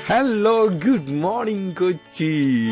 Hello good morning Kochi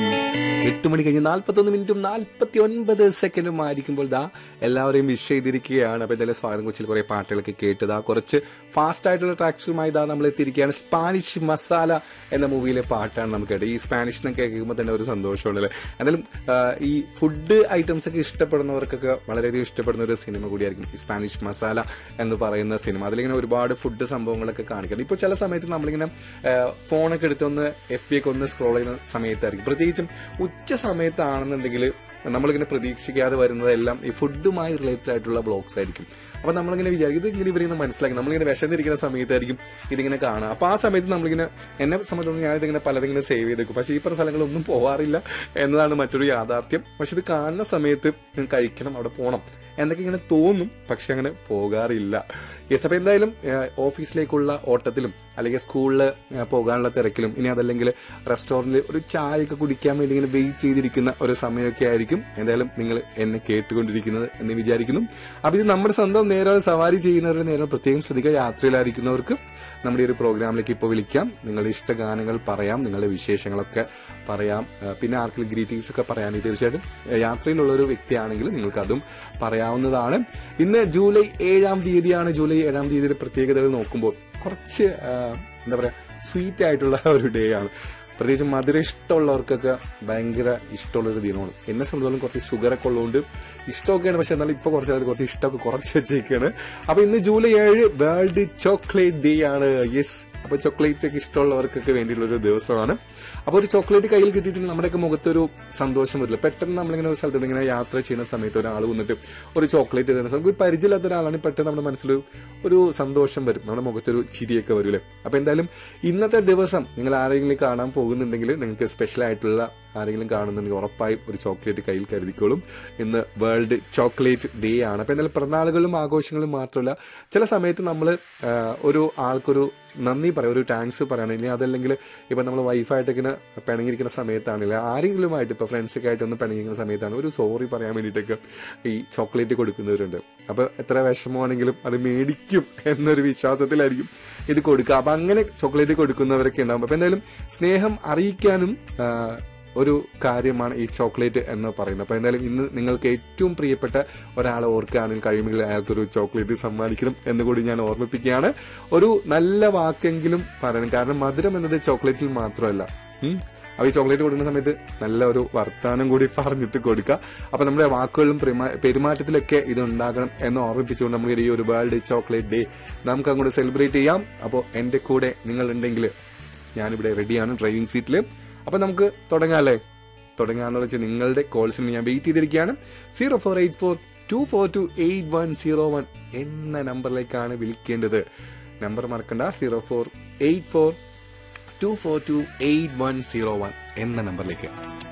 എട്ട് മണി കഴിഞ്ഞ് നാൽപ്പത്തൊന്ന് മിനിറ്റും നാൽപ്പത്തി ഒൻപത് സെക്കൻഡും ആയിരിക്കുമ്പോൾ ദാ എല്ലാവരെയും വിഷ് ചെയ്തിരിക്കുകയാണ് അപ്പൊ എന്തായാലും സ്വാഗതം കൊച്ചിയിൽ കുറെ പാട്ടുകളൊക്കെ കേട്ടതാ കുറച്ച് ഫാസ്റ്റ് ആയിട്ടുള്ള ട്രാക്സുമായി ഇതാ നമ്മൾ എത്തിയിരിക്കുകയാണ് സ്പാനിഷ് മസാല എന്ന മൂവിയിലെ പാട്ടാണ് നമുക്ക് കേട്ടത് ഈ സ്പാനിഷ് എന്നൊക്കെ കേൾക്കുമ്പോൾ തന്നെ ഒരു സന്തോഷമുണ്ടല്ലേ എന്തായാലും ആ, ഈ ഫുഡ് ഐറ്റംസ് ഒക്കെ ഇഷ്ടപ്പെടുന്നവർക്കൊക്കെ വളരെയധികം ഇഷ്ടപ്പെടുന്ന ഒരു സിനിമ കൂടിയായിരിക്കും ഈ സ്പാനിഷ് മസാല എന്ന് പറയുന്ന സിനിമ അതിലിങ്ങനെ ഒരുപാട് ഫുഡ് സംഭവങ്ങളൊക്കെ കാണിക്കുന്നത് ഇപ്പോൾ ചില സമയത്ത് നമ്മളിങ്ങനെ ആ, ഫോണൊക്കെ എടുത്തൊന്ന് എഫ് ബി ഒക്കെ ഒന്ന് സ്ക്രോൾ ചെയ്യുന്ന സമയത്തായിരിക്കും പ്രത്യേകിച്ചും ഉച്ച സമയത്താണെന്നുണ്ടെങ്കിൽ നമ്മളിങ്ങനെ പ്രതീക്ഷിക്കാതെ വരുന്നതെല്ലാം ഈ ഫുഡുമായി റിലേറ്റഡ് ആയിട്ടുള്ള ബ്ലോഗ്സ് ആയിരിക്കും അപ്പൊ നമ്മളിങ്ങനെ വിചാരിക്കും ഇത് ഇങ്ങനെ ഇവരിങ്ങനെ മനസ്സിലാക്കി നമ്മളിങ്ങനെ വിശന്നിരിക്കുന്ന സമയത്തായിരിക്കും ഇതിങ്ങനെ കാണുക അപ്പൊ ആ സമയത്ത് നമ്മളിങ്ങനെ എന്നെ സംബന്ധിച്ചിടത്തോളം ഞാൻ ഇതിങ്ങനെ പലതിങ്ങനെ സേവ് ചെയ്തേക്കും പക്ഷേ ഈ പറഞ്ഞ സ്ഥലങ്ങളൊന്നും പോവാറില്ല എന്നതാണ് മറ്റൊരു യാഥാർത്ഥ്യം പക്ഷെ ഇത് കാണുന്ന സമയത്ത് ഞാൻ കഴിക്കണം അവിടെ പോകണം എന്നൊക്കെ ഇങ്ങനെ തോന്നും പക്ഷെ അങ്ങനെ പോകാറില്ല യെസ് അപ്പൊ എന്തായാലും ഏഹ്, ഓഫീസിലേക്കുള്ള ഓട്ടത്തിലും അല്ലെങ്കിൽ സ്കൂളിൽ പോകാനുള്ള തിരക്കിലും ഇനി അതല്ലെങ്കിൽ റെസ്റ്റോറന്റിൽ ഒരു ചായയൊക്കെ കുടിക്കാൻ വേണ്ടി ഇങ്ങനെ വെയിറ്റ് ചെയ്തിരിക്കുന്ന ഒരു സമയമൊക്കെ ആയിരിക്കും എന്തായാലും നിങ്ങൾ എന്നെ കേട്ടുകൊണ്ടിരിക്കുന്നത് എന്ന് വിചാരിക്കുന്നു അപ്പൊ ഇത് നമ്മുടെ സ്വന്തം നേരെ സവാരി ചെയ്യുന്നവരുടെ നേരെ പ്രത്യേകം ശ്രദ്ധിക്കുക യാത്രയിലായിരിക്കുന്നവർക്ക് നമ്മുടെ ഈ ഒരു പ്രോഗ്രാമിലേക്ക് ഇപ്പോൾ വിളിക്കാം നിങ്ങളുടെ ഇഷ്ട ഗാനങ്ങൾ പറയാം നിങ്ങളുടെ വിശേഷങ്ങളൊക്കെ പറയാം ഏഹ്, പിന്നെ ആർക്കെങ്കിലും ഗ്രീറ്റിംഗ്സ് ഒക്കെ പറയാൻ തീർച്ചയായിട്ടും ഏഹ്, യാത്രയിലുള്ള ഒരു വ്യക്തിയാണെങ്കിൽ നിങ്ങൾക്ക് അതും പറയാവുന്നതാണ് ഇന്ന് ജൂലൈ ഏഴാം തീയതിയാണ് ജൂലൈ ഏഴാം തീയതിയുടെ പ്രത്യേകതകൾ നോക്കുമ്പോൾ കുറച്ച് ആ, എന്താ പറയാ സ്വീറ്റ് ആയിട്ടുള്ള ഒരു ഡേ ആണ് പ്രത്യേകിച്ച് മധുരം ഇഷ്ടമുള്ളവർക്കൊക്കെ ഭയങ്കര ഇഷ്ടമുള്ള ഒരു ദിനമാണ് എന്നെ സംബന്ധിച്ചോളം കുറച്ച് ഷുഗർ ഒക്കെ ഉള്ളതുകൊണ്ട് ഇഷ്ടമൊക്കെയാണ് പക്ഷെ എന്നാലും ഇപ്പൊ കുറച്ച് നാളായിട്ട് കുറച്ച് ഇഷ്ടമൊക്കെ കുറച്ച് വെച്ചേക്കാണ് അപ്പൊ ഇന്ന് ജൂലൈ ഏഴ് വേൾഡ് ചോക്ലേറ്റ് ഡേ ആണ് യെസ് അപ്പൊ ചോക്ലേറ്റ് ഒക്കെ ഇഷ്ടമുള്ളവർക്കൊക്കെ വേണ്ടിയുള്ള ഒരു ദിവസമാണ് അപ്പൊ ഒരു ചോക്ലേറ്റ് കയ്യിൽ കിട്ടിയിട്ട് നമ്മുടെയൊക്കെ മുഖത്തൊരു സന്തോഷം വരില്ല പെട്ടെന്ന് നമ്മളിങ്ങനെ ഒരു സ്ഥലത്ത് ഇങ്ങനെ യാത്ര ചെയ്യുന്ന സമയത്ത് ഒരാൾ വന്നിട്ട് ഒരു ചോക്ലേറ്റ് തരുന്ന സമയത്ത് ഒരു പരിചയമില്ലാത്ത ഒരാളാണ് പെട്ടെന്ന് നമ്മുടെ മനസ്സിൽ ഒരു സന്തോഷം വരും നമ്മുടെ മുഖത്തൊരു ചിരിയൊക്കെ വരൂലേ അപ്പൊ എന്തായാലും ഇന്നത്തെ ദിവസം നിങ്ങൾ ആരെങ്കിലും കാണാൻ പോകുന്നുണ്ടെങ്കിൽ നിങ്ങൾക്ക് സ്പെഷ്യൽ ആയിട്ടുള്ള ആരെങ്കിലും കാണുന്നുണ്ടെങ്കിൽ ഉറപ്പായും ഒരു ചോക്ലേറ്റ് കയ്യിൽ കരുതിക്കോളും ഇന്ന് വേൾഡ് ചോക്ലേറ്റ് ഡേ ആണ് അപ്പൊ എന്തായാലും പിറന്നാളുകളും ആഘോഷങ്ങളും മാത്രമല്ല ചില സമയത്ത് നമ്മൾ ഒരു ആൾക്കൊരു നന്ദി പറയാം ഒരു താങ്ക്സ് പറയണം ഇനി അതല്ലെങ്കിൽ ഇപ്പൊ നമ്മൾ വൈഫായിട്ട് ഇങ്ങനെ പിണങ്ങിയിരിക്കുന്ന സമയത്താണെങ്കിൽ ആരെങ്കിലുമായിട്ട് ഇപ്പൊ ഫ്രണ്ട്സൊക്കെ ആയിട്ട് ഒന്ന് പിണങ്ങിയിരിക്കുന്ന സമയത്താണ് ഒരു സോറി പറയാൻ വേണ്ടിയിട്ടൊക്കെ ഈ ചോക്ലേറ്റ് കൊടുക്കുന്നവരുണ്ട് അപ്പൊ എത്ര വിഷമമാണെങ്കിലും അത് മേടിക്കും എന്നൊരു വിശ്വാസത്തിലായിരിക്കും ഇത് കൊടുക്കുക അപ്പൊ അങ്ങനെ ചോക്ലേറ്റ് കൊടുക്കുന്നവരൊക്കെ ഉണ്ടാവും അപ്പൊ എന്തായാലും സ്നേഹം അറിയിക്കാനും ആ, ഒരു കാര്യമാണ് ഈ ചോക്ലേറ്റ് എന്ന് പറയുന്നത് അപ്പൊ എന്തായാലും ഇന്ന് നിങ്ങൾക്ക് ഏറ്റവും പ്രിയപ്പെട്ട ഒരാളെ ഓർക്കുകയാണെങ്കിൽ കഴിയുമെങ്കിൽ അയാൾക്കൊരു ചോക്ലേറ്റ് സമ്മാനിക്കണം എന്ന് കൂടി ഞാൻ ഓർമ്മിപ്പിക്കുകയാണ് ഒരു നല്ല വാക്കെങ്കിലും പറയണം കാരണം മധുരം എന്നത് ചോക്ലേറ്റിൽ മാത്രമല്ല ഉം. അപ്പൊ ഈ ചോക്ലേറ്റ് കൊടുക്കുന്ന സമയത്ത് നല്ല ഒരു വർത്താനം കൂടി പറഞ്ഞിട്ട് കൊടുക്കുക അപ്പൊ നമ്മുടെ വാക്കുകളിലും പെരുമാ- പെരുമാറ്റത്തിലൊക്കെ ഇത് ഉണ്ടാകണം എന്ന് ഓർമ്മിപ്പിച്ചുകൊണ്ട് നമുക്ക് ഈ ഒരു വേൾഡ് ചോക്ലേറ്റ് ഡേ നമുക്ക് അങ്ങോട്ട് സെലിബ്രേറ്റ് ചെയ്യാം അപ്പോൾ എന്റെ കൂടെ നിങ്ങൾ ഉണ്ടെങ്കിൽ ഞാനിവിടെ റെഡിയാണ് ഡ്രൈവിംഗ് സീറ്റിൽ അപ്പൊ നമുക്ക് തുടങ്ങാല്ലേ തുടങ്ങാന്ന് വെച്ചാൽ നിങ്ങളുടെ കോൾസിന് ഞാൻ വെയിറ്റ് ചെയ്തിരിക്കുകയാണ് zero four eight four two four two eight one zero one എന്ന നമ്പറിലേക്കാണ് വിളിക്കേണ്ടത് നമ്പർ മറക്കണ്ട zero four eight four two four two eight one zero one എന്ന നമ്പറിലേക്ക്